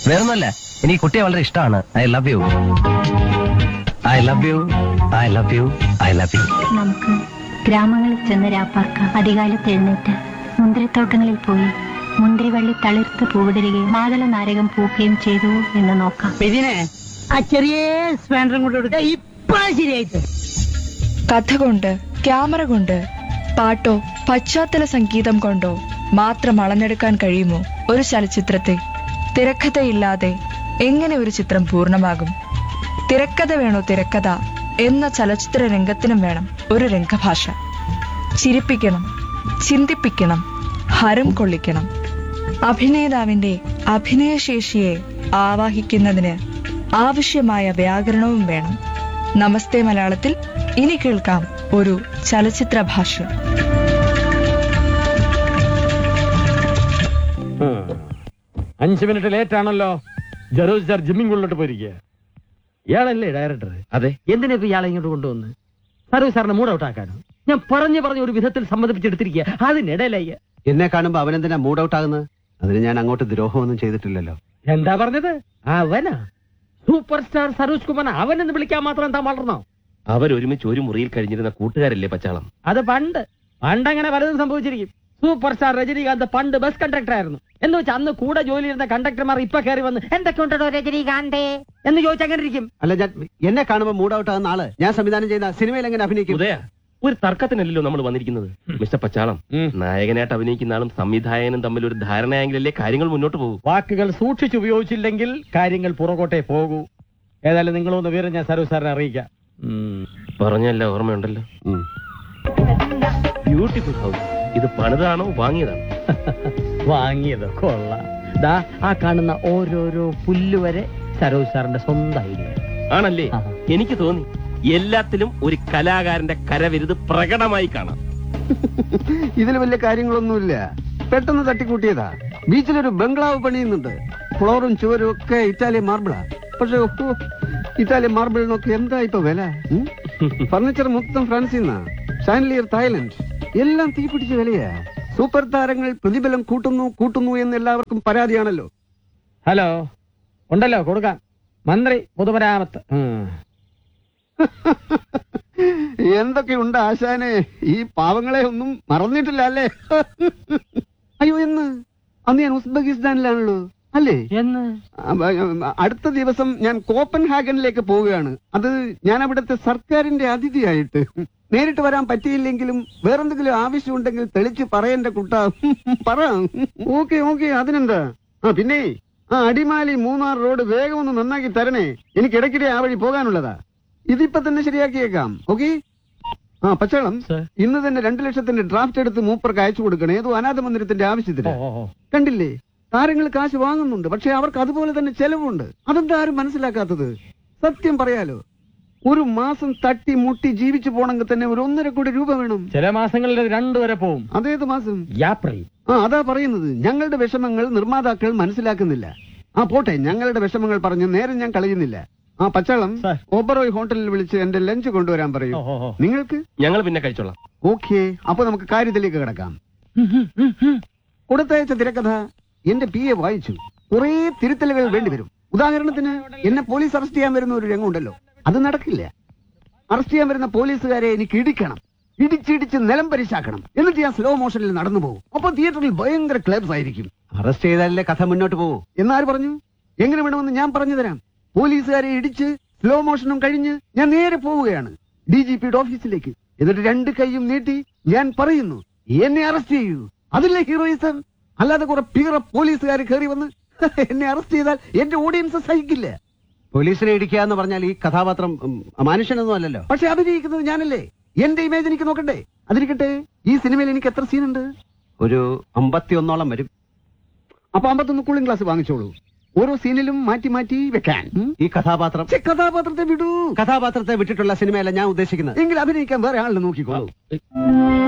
വേറൊന്നുമല്ല എനിക്ക് കുട്ടിയെ വളരെ ഇഷ്ടമാണ് I love you I love you I love you I love you നമുക്ക് ഗ്രാമങ്ങളിൽ ചെന്ന് രാപ്പാർക്കാം അധികാലത്ത് എഴുന്നേറ്റ് മുന്തിരിത്തോട്ടങ്ങളിൽ പോയി മുന്തിരിവള്ളി തളിർത്ത് പൂവിടരുകയും മാതള നാരകം പൂക്കുകയും ചെയ്തു എന്ന് നോക്കാം ഇതിനെ ആ ചെറിയ സ്പാൻഡറും കൊണ്ട് കൊടുത്ത ഇപ്പൊ ശരിയായിട്ട് കഥ കൊണ്ട് ക്യാമറ കൊണ്ട് പാട്ടോ പശ്ചാത്തല സംഗീതം കൊണ്ടോ മാത്രം അളന്നെടുക്കാൻ കഴിയുമോ ഒരു ചലച്ചിത്രത്തെ തിരക്കഥയില്ലാതെ എങ്ങനെ ഒരു ചിത്രം പൂർണ്ണമാകും തിരക്കഥ വേണോ തിരക്കഥ എന്ന ചലച്ചിത്ര രംഗത്തിനും വേണം ഒരു രംഗഭാഷ ചിരിപ്പിക്കണം ചിന്തിപ്പിക്കണം ഹരം കൊള്ളിക്കണം അഭിനേതാവിന്റെ അഭിനയശേഷിയെ ആവാഹിക്കുന്നതിന് ആവശ്യമായ വ്യാകരണവും വേണം നമസ്തേ മലയാളത്തിൽ ഇനി കേൾക്കാം ഒരു ചലച്ചിത്ര ഭാഷ്യം അഞ്ച് മിനിറ്റ് ലേറ്റ് ആണല്ലോ ജറൂസ് സാർ ജിമ്മിംഗ് ഉള്ളിലോട്ട് പോയിരിക്കുക ഇയാളല്ലേ ഡയറക്ടർ അതെ എന്തിനാ ഇപ്പൊ ഇയാളെ ഇങ്ങോട്ട് കൊണ്ടുവന്ന് സർവീസ് സാറിനെ മൂഡ് ഔട്ട് ആക്കാനോ ഞാൻ പറഞ്ഞു പറഞ്ഞു ഒരു വിധത്തിൽ സമ്മതിപ്പിച്ചെടുത്തിരിക്കുക അതിനിടയിലായി എന്നെ കാണുമ്പോ അവനെന്തിനാ മൂഡ് ഔട്ട് ആകുന്നത് അതിന് ഞാൻ അങ്ങോട്ട് ദ്രോഹമൊന്നും ചെയ്തിട്ടില്ലല്ലോ എന്താ പറഞ്ഞത് അവനാ സൂപ്പർ സ്റ്റാർ സരോജ് കുമാർ അവനെന്ന് വിളിക്കാൻ മാത്രം എന്താ വളർന്നോ അവരൊരുമിച്ച് ഒരു മുറിയിൽ കഴിഞ്ഞിരുന്ന കൂട്ടുകാരല്ലേ പച്ചാളം അത് പണ്ട് പണ്ടങ്ങനെ പലതും സംഭവിച്ചിരിക്കും സൂപ്പർ സ്റ്റാർ രജനീകാന്ത് പണ്ട് ബസ് കണ്ടക്ടർ ആയിരുന്നു എന്ന് വെച്ചാൽ അന്ന് കൂടെ ജോലി ചെയ്യുന്ന കണ്ടക്ടർമാർ ഇപ്പൊ കയറി വന്ന് എന്തൊക്കെ ഉണ്ടോ രജനീകാന്തേ എന്ന് ചോദിച്ചാൽ അങ്ങനെ ഇരിക്കും അല്ല ഞാൻ എന്നെ കാണുമ്പോ മൂഡ് ഔട്ട് ആകുന്ന ആള് ഞാൻ സംവിധാനം ചെയ്യുന്ന സിനിമയിൽ എങ്ങനെ അഭിനയിക്കും ഉദയ ഒരു തർക്കത്തിനല്ലല്ലോ നമ്മൾ വന്നിരിക്കുന്നത് മിസ്റ്റർ പച്ചാളം ഉം. നായകനായിട്ട് അഭിനയിക്കുന്ന ആളും സംവിധായകനും തമ്മിൽ ഒരു ധാരണയെങ്കിലല്ലേ കാര്യങ്ങൾ മുന്നോട്ട് പോകും വാക്കുകൾ സൂക്ഷിച്ച് ഉപയോഗിച്ചില്ലെങ്കിൽ കാര്യങ്ങൾ പുറകോട്ടെ പോകൂ ഏതായാലും നിങ്ങളൊന്ന് വിവരം ഞാൻ സർവീസ് സാറിനെ അറിയിക്കാം ഉം. പറഞ്ഞല്ല ഓർമ്മയുണ്ടല്ലോ ഉം. ബ്യൂട്ടിഫുൾ ഹൗസ് ഇത് പണിതാണോ വാങ്ങിയതാണോ വാങ്ങിയത് കൊള്ളാം ദാ ആ കാണുന്ന ഓരോരോ പുല്ല് വരെ സരോജ് സാറിന്റെ സ്വന്തം ഐഡിയ ആണല്ലേ ആഹാ. എനിക്ക് തോന്നി എല്ലാത്തിലും ഒരു കലാകാരന്റെ കരവിരുത് പ്രകടമായി കാണാം ഇതിൽ വലിയ കാര്യങ്ങളൊന്നുമില്ല പെട്ടെന്ന് തട്ടിക്കൂട്ടിയതാ ബീച്ചിലൊരു ബംഗ്ലാവ് പണിയുന്നുണ്ട് ഫ്ലോറും ചുവരും ഒക്കെ ഇറ്റാലിയൻ മാർബിളാ പക്ഷെ ഓ, ഇറ്റാലിയൻ മാർബിളിനൊക്കെ എന്താ ഇപ്പൊ വില ഉം? ഫർണിച്ചർ മൊത്തം ഫ്രാൻസിൽ നിന്നാ ഷാൻലിയർ തായ്ലൻഡ് എല്ലാം തീപിടിച്ച വിലയാ സൂപ്പർ താരങ്ങൾ പ്രതിഫലം കൂട്ടുന്നു കൂട്ടുന്നു എന്ന് എല്ലാവർക്കും പരാതിയാണല്ലോ ഹലോ ഉണ്ടല്ലോ കൊടുക്കാം മന്ത്രി പൊതുമരാമത്ത് ഉം. എന്തൊക്കെയുണ്ട് ആശാനെ ഈ പാവങ്ങളെ ഒന്നും മറന്നിട്ടില്ല അല്ലേ അയ്യോ എന്ന് അന്ന് ഞാൻ ഉസ്ബെക്കിസ്ഥാനിലാണല്ലോ അല്ലേ എന്ന് അ- അ- അടുത്ത ദിവസം ഞാൻ കോപ്പൻ ഹാഗനിലേക്ക് പോവുകയാണ് അത് ഞാൻ അവിടുത്തെ സർക്കാരിന്റെ അതിഥിയായിട്ട് നേരിട്ട് വരാൻ പറ്റിയില്ലെങ്കിലും വേറെന്തെങ്കിലും ആവശ്യമുണ്ടെങ്കിൽ തെളിച്ച് പറയണ്ട കുട്ട പറ ഓക്കെ ഓക്കെ അതിനെന്താ ആ പിന്നെ ആ അടിമാലി മൂന്നാർ റോഡ് വേഗം ഒന്ന് നന്നാക്കി തരണേ എനിക്ക് ഇടയ്ക്കിടെ ആ വഴി പോകാനുള്ളതാ ഇതിപ്പോ തന്നെ ശരിയാക്കിയേക്കാം ഓക്കെ ആ പച്ചവെള്ളം Sir. ഇന്ന് തന്നെ രണ്ടു ലക്ഷത്തിന്റെ ഡ്രാഫ്റ്റ് എടുത്ത് മൂപ്പർക്ക് അയച്ചു കൊടുക്കണം ഏതോ അനാഥ മന്ദിരത്തിന്റെ ഓ, ആവശ്യത്തിന് ഓ, ഓ. കണ്ടില്ലേ താരങ്ങൾ കാശ് വാങ്ങുന്നുണ്ട് പക്ഷെ അവർക്ക് അതുപോലെ തന്നെ ചെലവുണ്ട് അതെന്താ ആരും മനസ്സിലാക്കാത്തത് സത്യം പറയാലോ ഒരു മാസം തട്ടി മുട്ടി ജീവിച്ചു പോണെങ്കിൽ തന്നെ ഒരു ഒന്നര കോടി രൂപ വേണം ചില മാസങ്ങളിൽ അത് രണ്ടു വരെ പോവും അതേത് മാസം ഏപ്രിൽ ആ അതാ പറയുന്നത് ഞങ്ങളുടെ വിഷമങ്ങൾ നിർമ്മാതാക്കൾ മനസ്സിലാക്കുന്നില്ല ആ പോട്ടെ ഞങ്ങളുടെ വിഷമങ്ങൾ പറഞ്ഞ് നേരെ ഞാൻ കളയുന്നില്ല ആ പച്ചാളം Sir. ഓബറോയ് ഹോട്ടലിൽ വിളിച്ച് എന്റെ ലഞ്ച് കൊണ്ടുവരാൻ പറയൂ ഓ, ഓ, ഓ. നിങ്ങൾക്ക് ഞങ്ങൾ പിന്നെ കഴിച്ചോളാം ഓക്കെ അപ്പൊ നമുക്ക് കാര്യത്തിലേക്ക് കിടക്കാം കൊടുത്തയച്ച തിരക്കഥ എന്റെ പി എ വായിച്ചു കുറെ തിരുത്തലുകൾ വേണ്ടിവരും ഉദാഹരണത്തിന് എന്നെ പോലീസ് അറസ്റ്റ് ചെയ്യാൻ വരുന്ന ഒരു രംഗമുണ്ടല്ലോ അത് നടക്കില്ല അറസ്റ്റ് ചെയ്യാൻ വരുന്ന പോലീസുകാരെ എനിക്ക് ഇടിക്കണം ഇടിച്ചിടിച്ച് നിലം പരിശാക്കണം എന്നിട്ട് ഞാൻ സ്ലോ മോഷനിൽ നടന്നു പോകും അപ്പൊ തിയേറ്ററിൽ ഭയങ്കര ക്ലബ്സ് ആയിരിക്കും അറസ്റ്റ് ചെയ്താലല്ലേ കഥ മുന്നോട്ട് പോകൂ എന്നാര് പറഞ്ഞു എങ്ങനെ വേണമെന്ന് ഞാൻ പറഞ്ഞു തരാം പോലീസുകാരെ ഇടിച്ച് സ്ലോ മോഷനും കഴിഞ്ഞ് ഞാൻ നേരെ പോവുകയാണ് ഡി ജി പിയുടെ ഓഫീസിലേക്ക് എന്നിട്ട് രണ്ട് കൈയും നീട്ടി ഞാൻ പറയുന്നു എന്നെ അറസ്റ്റ് ചെയ്യൂ അതില്ലേ ഹീറോയിസം അല്ലാതെ കുറെ പീറ പോലീസുകാർ കയറി വന്ന് എന്നെ അറസ്റ്റ് ചെയ്താൽ എന്റെ ഓഡിയൻസ് സഹിക്കില്ല പോലീസിനെ ഇടിക്കുക എന്ന് പറഞ്ഞാൽ ഈ കഥാപാത്രം മനുഷ്യനൊന്നും അല്ലല്ലോ പക്ഷെ അഭിനയിക്കുന്നത് ഞാനല്ലേ എന്റെ ഇമേജ് എനിക്ക് നോക്കണ്ടേ അതിരിക്കട്ടെ ഈ സിനിമയിൽ എനിക്ക് എത്ര സീനുണ്ട് ഒരു അമ്പത്തി ഒന്നോളം വരും അപ്പൊ അമ്പത്തൊന്ന് കൂളിംഗ് ഗ്ലാസ് വാങ്ങിച്ചോളൂ ഓരോ സീനിലും മാറ്റി മാറ്റി വെക്കാൻ ഈ കഥാപാത്രം കഥാപാത്രത്തെ വിടൂ കഥാപാത്രത്തെ വിട്ടിട്ടുള്ള സിനിമയല്ല ഞാൻ ഉദ്ദേശിക്കുന്നത് എങ്കിൽ അഭിനയിക്കാൻ വേറെ ആളിനെ നോക്കിക്കോളൂ